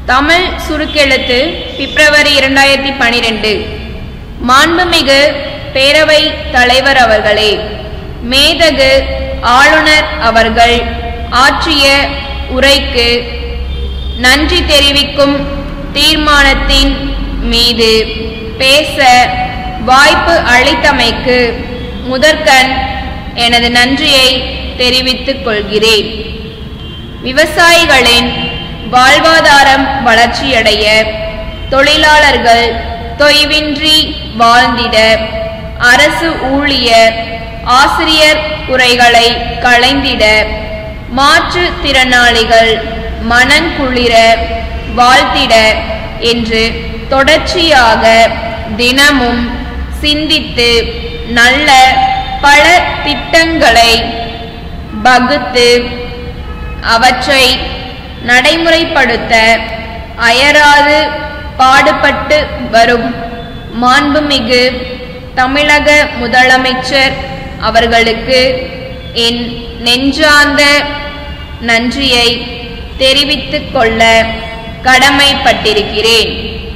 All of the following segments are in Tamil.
தமிழ் சுருக்கெழுத்து பிப்ரவரி இரண்டாயிரத்தி பனிரெண்டு மாண்புமிகு பேரவை தலைவர் அவர்களே மேதகு ஆளுநர் அவர்கள் ஆற்றிய உரைக்கு நன்றி தெரிவிக்கும் தீர்மானத்தின் மீது பேச வாய்ப்பு அளித்தமைக்கு முதற்கண் எனது நன்றியை தெரிவித்துக் கொள்கிறேன் விவசாயிகளின் வாழ்வாதாரம் வளர்ச்சியடைய தொழிலாளர்கள் தொய்வின்றி வாழ்ந்திட அரசு ஊழியர் ஆசிரியர் குறைகளை களைந்திட மாற்றுத்திறனாளிகள் மனங்குளிர வாழ்த்திட என்று தொடர்ச்சியாக தினமும் சிந்தித்து நல்ல பல திட்டங்களை வகுத்து அவற்றை நடைமுறைப்படுத்த அயராது பாடுபட்டு வரும் மாண்புமிகு தமிழக முதலமைச்சர் அவர்களுக்கு என் நெஞ்சார்ந்த நன்றியை தெரிவித்துக் கொள்ள கடமைப்பட்டிருக்கிறேன்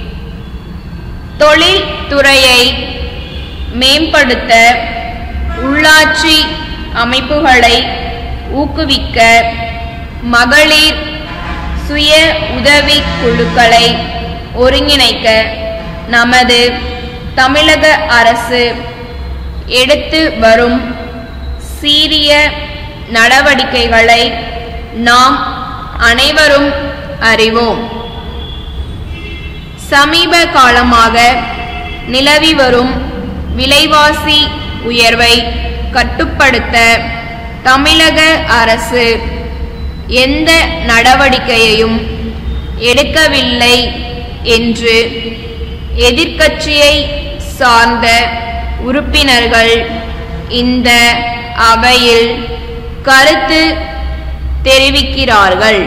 தொழில் துறையை மேம்படுத்த உள்ளாட்சி அமைப்புகளை ஊக்குவிக்க மகளிர் சுய உதவி குழுக்களை ஒருங்கிணைக்க நமது தமிழக அரசு எடுத்து வரும் சீரிய நடவடிக்கைகளை நாம் அனைவரும் அறிவோம் சமீப காலமாக நிலவி வரும் விலைவாசி உயர்வை கட்டுப்படுத்த தமிழக அரசு எந்த நடவடிக்கையையும் எடுக்கவில்லை என்று எதிர்க்கட்சியை சார்ந்த உறுப்பினர்கள் இந்த அவையில் கருத்து தெரிவிக்கிறார்கள்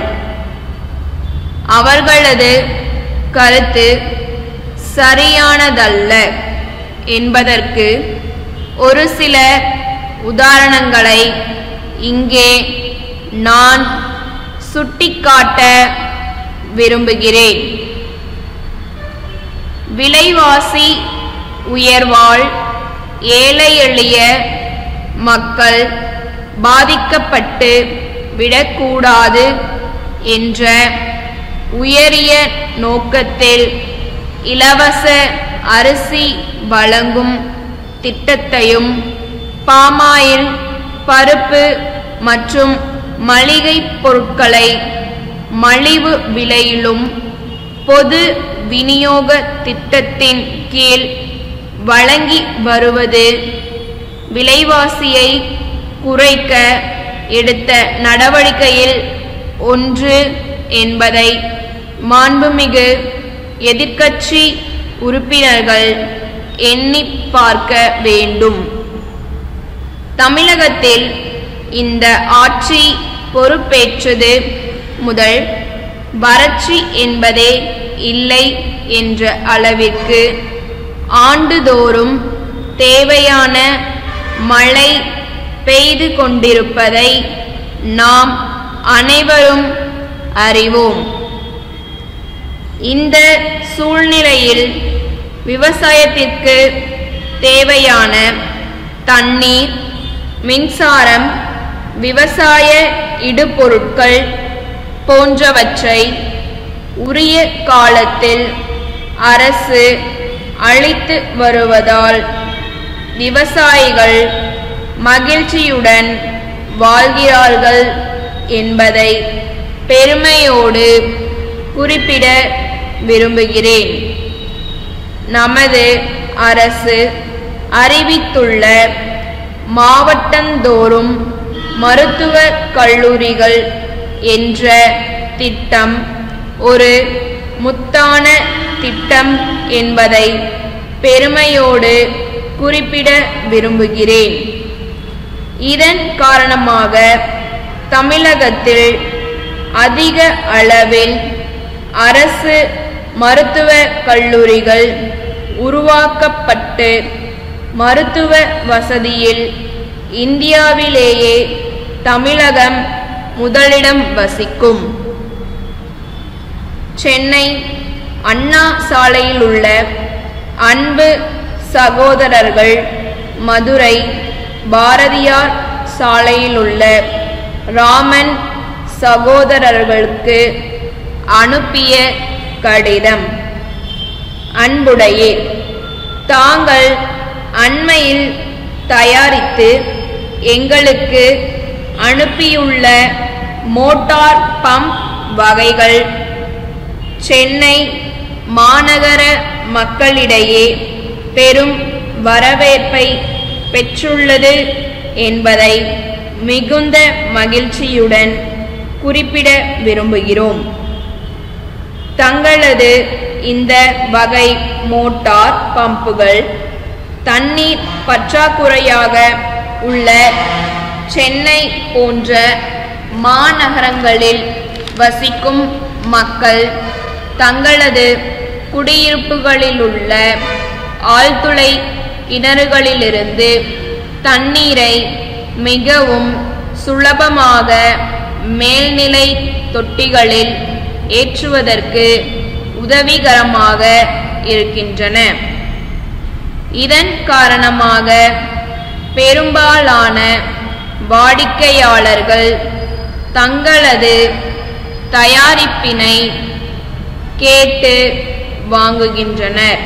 அவர்களது கருத்து சரியானதல்ல என்பதற்கு ஒரு சில உதாரணங்களை இங்கே நான் சுட்டிக்காட்ட விரும்புகிறேன் விலைவாசி உயர்வால் ஏழை எளிய மக்கள் பாதிக்கப்பட்டு விடக்கூடாது என்ற உயரிய நோக்கத்தில் இலவச அரிசி வழங்கும் திட்டத்தையும் பாமாயில் பருப்பு மற்றும் மளிகை பொருட்களை மலிவு விலையிலும் பொது விநியோக திட்டத்தின் கீழ் வழங்கி வருவது விலைவாசியை குறைக்க எடுத்த நடவடிக்கையில் ஒன்று என்பதை மாண்புமிகு எதிர்க்கட்சி உறுப்பினர்கள் எண்ணி பார்க்க வேண்டும் தமிழகத்தில் இந்த ஆட்சி பொறுப்பேற்றது முதல் வறட்சி என்பதே இல்லை என்ற அளவிற்கு ஆண்டுதோறும் தேவையான மழை பெய்து கொண்டிருப்பதை நாம் அனைவரும் அறிவோம் இந்த சூழ்நிலையில் விவசாயத்திற்கு தேவையான தண்ணீர் மின்சாரம் விவசாய இடுபொருட்கள் போன்றவற்றை உரிய காலத்தில் அரசு அளித்து வருவதால் விவசாயிகள் மகிழ்ச்சியுடன் வாழ்கிறார்கள் என்பதை பெருமையோடு குறிப்பிட விரும்புகிறேன் நமது அரசு அறிவித்துள்ள மாவட்டந்தோறும் மருத்துவ கல்லூரிகள் என்ற திட்டம் ஒரு முத்தான திட்டம் என்பதை பெருமையோடு குறிப்பிட விரும்புகிறேன் இதன் காரணமாக தமிழகத்தில் அதிக அளவில் அரசு மருத்துவ கல்லூரிகள் உருவாக்கப்பட்டு மருத்துவ வசதியில் இந்தியாவிலேயே தமிழகம் முதலிடம் வசிக்கும் சென்னை அண்ணா சாலையில் உள்ள அன்பு சகோதரர்கள் மதுரை பாரதியார் சாலையில் உள்ள ராமன் சகோதரர்களுக்கு அனுப்பிய கடிதம் அன்புடையே தாங்கள் அண்மையில் தயாரித்து எங்களுக்கு அனுப்பியுள்ள மோட்டார் பம்ப் வகைகள் சென்னை மாநகர மக்களிடையே பெரும் வரவேற்பை பெற்றுள்ளது என்பதை மிகுந்த மகிழ்ச்சியுடன் குறிப்பிட விரும்புகிறோம் தங்களது இந்த வகை மோட்டார் பம்புகள் தண்ணீர் பற்றாக்குறையாக உள்ள சென்னை போன்ற மாநகரங்களில் வசிக்கும் மக்கள் தங்களது குடியிருப்புகளிலுள்ள ஆழ்துளை கிணறுகளிலிருந்து தண்ணீரை மிகவும் சுலபமாக மேல்நிலை தொட்டிகளில் ஏற்றுவதற்கு உதவிகரமாக இருக்கின்றன இதன் காரணமாக பெரும்பாலான வாடிக்கையாளர்கள் தங்களது தயாரிப்பினை கேட்டு வாங்குகின்றனர்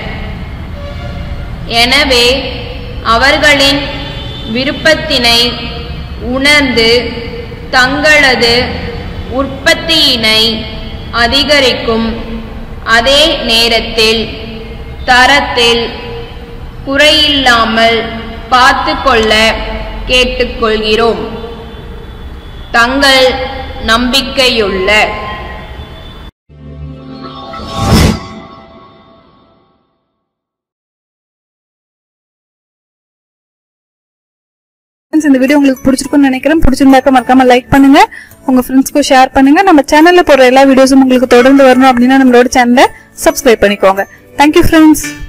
எனவே அவர்களின் விருப்பத்தினை உணர்ந்து தங்களது உற்பத்தியினை அதிகரிக்கும் அதே நேரத்தில் தரத்தில் குறையில்லாமல் பார்த்து கொள்ள கேட்டுக்கொள்கிறோம் தங்கள் நம்பிக்கையுள்ள Friends, இந்த வீடியோ உங்களுக்கு பிடிச்சிருக்கும்னு நினைக்கிறேன் பிடிச்சிருந்தாக்க மறக்காம லைக் பண்ணுங்க உங்க ஃப்ரெண்ட்ஸ்க்கும் ஷேர் பண்ணுங்க நம்ம சேனல்ல போடுற எல்லா வீடியோஸும் உங்களுக்கு தொடர்ந்து வரணும் அப்படின்னா நம்மளோட சேனலை சப்ஸ்கிரைப் பண்ணிக்கோங்க தேங்க்யூ ஃப்ரெண்ட்ஸ்